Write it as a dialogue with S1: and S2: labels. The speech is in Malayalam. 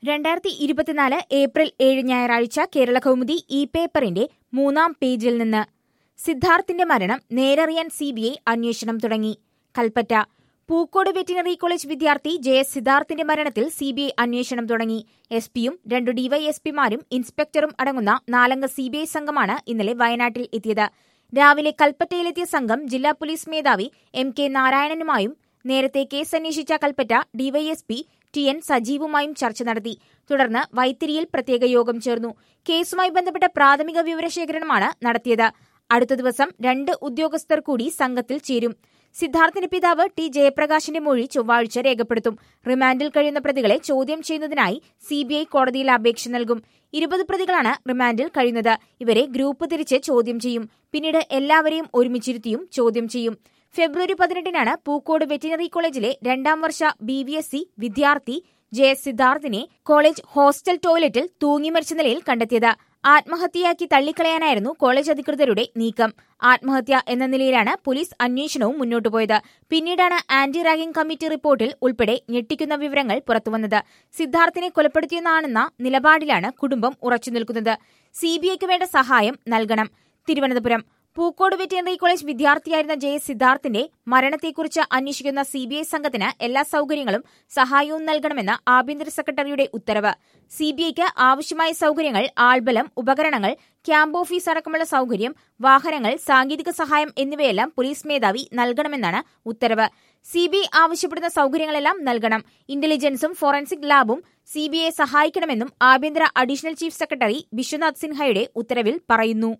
S1: രണ്ടായിരത്തി ഇരുപത്തിനാല് ഏപ്രിൽ ഏഴ് ഞായറാഴ്ച കേരള കൗമുദി ഇ പേപ്പറിന്റെ മൂന്നാം പേജിൽ നിന്ന് സിദ്ധാർത്ഥിന്റെ മരണം നേരറിയാൻ സിബിഐ അന്വേഷണം തുടങ്ങി കൽപ്പറ്റ പൂക്കോട് വെറ്റിനറി കോളേജ് വിദ്യാർത്ഥി ജെ എസ് സിദ്ധാർത്ഥിന്റെ മരണത്തിൽ സിബിഐ അന്വേഷണം തുടങ്ങി എസ് പിയും രണ്ടു ഡിവൈഎസ്പിമാരും ഇൻസ്പെക്ടറും അടങ്ങുന്ന നാലംഗ സിബിഐ സംഘമാണ് ഇന്നലെ വയനാട്ടിൽ എത്തിയത് രാവിലെ കൽപ്പറ്റയിലെത്തിയ സംഘം ജില്ലാ പോലീസ് മേധാവി എം കെ നാരായണനുമായും നേരത്തെ കേസ് അന്വേഷിച്ച കൽപ്പറ്റ ഡിവൈഎസ്പി ടി എൻ സജീവുമായും ചർച്ച നടത്തി തുടർന്ന് വൈത്തിരിയിൽ പ്രത്യേക യോഗം ചേർന്നു കേസുമായി ബന്ധപ്പെട്ട പ്രാഥമിക വിവരശേഖരണമാണ് നടത്തിയത് അടുത്ത ദിവസം രണ്ട് ഉദ്യോഗസ്ഥർ കൂടി സംഘത്തിൽ ചേരും സിദ്ധാർത്ഥിന്റെ പിതാവ് ടി ജയപ്രകാശിന്റെ മൊഴി ചൊവ്വാഴ്ച രേഖപ്പെടുത്തും റിമാൻഡിൽ കഴിയുന്ന പ്രതികളെ ചോദ്യം ചെയ്യുന്നതിനായി സിബിഐ കോടതിയിൽ അപേക്ഷ നൽകും ഇരുപത് പ്രതികളാണ് റിമാൻഡിൽ കഴിയുന്നത് ഇവരെ ഗ്രൂപ്പ് തിരിച്ച് ചോദ്യം ചെയ്യും പിന്നീട് എല്ലാവരെയും ഒരുമിച്ചിരുത്തിയും ചോദ്യം ചെയ്യും ഫെബ്രുവരി പതിനെട്ടിനാണ് പൂക്കോട് വെറ്റിനറി കോളേജിലെ രണ്ടാം വർഷ ബി വി എസ് സി വിദ്യാർത്ഥി ജെ എസ് സിദ്ധാർത്ഥിനെ കോളേജ് ഹോസ്റ്റൽ ടോയ്ലറ്റിൽ തൂങ്ങി മരിച്ച നിലയിൽ കണ്ടെത്തിയത് ആത്മഹത്യയാക്കി തള്ളിക്കളയാനായിരുന്നു കോളേജ് അധികൃതരുടെ നീക്കം ആത്മഹത്യ എന്ന നിലയിലാണ് പോലീസ് അന്വേഷണവും മുന്നോട്ടു പോയത് പിന്നീടാണ് ആന്റി റാഗിംഗ് കമ്മിറ്റി റിപ്പോർട്ടിൽ ഉൾപ്പെടെ ഞെട്ടിക്കുന്ന വിവരങ്ങൾ പുറത്തുവന്നത് സിദ്ധാർത്ഥിനെ കൊലപ്പെടുത്തിയെന്നാണെന്ന നിലപാടിലാണ് കുടുംബം ഉറച്ചുനിൽക്കുന്നത് സിബിഐക്ക് വേണ്ട സഹായം നൽകണം തിരുവനന്തപുരം പൂക്കോട് വെറ്റിനറി കോളേജ് വിദ്യാർത്ഥിയായിരുന്ന ജെ എസ് സിദ്ധാർത്ഥിന്റെ മരണത്തെക്കുറിച്ച് അന്വേഷിക്കുന്ന സിബിഐ സംഘത്തിന് എല്ലാ സൌകര്യങ്ങളും സഹായവും നൽകണമെന്ന് ആഭ്യന്തര സെക്രട്ടറിയുടെ ഉത്തരവ് സിബിഐക്ക് ആവശ്യമായ സൌകര്യങ്ങൾ ആൾബലം ഉപകരണങ്ങൾ ക്യാമ്പ് ഓഫീസ് അടക്കമുള്ള സൌകര്യം വാഹനങ്ങൾ സാങ്കേതിക സഹായം എന്നിവയെല്ലാം പോലീസ് മേധാവി നൽകണമെന്നാണ് ഉത്തരവ് സിബിഐ ആവശ്യപ്പെടുന്ന സൌകര്യങ്ങളെല്ലാം നൽകണം ഇന്റലിജൻസും ഫോറൻസിക് ലാബും സിബിഐയെ സഹായിക്കണമെന്നും ആഭ്യന്തര അഡീഷണൽ ചീഫ് സെക്രട്ടറി വിശ്വനാഥ് സിൻഹയുടെ ഉത്തരവിൽ പറയുന്നു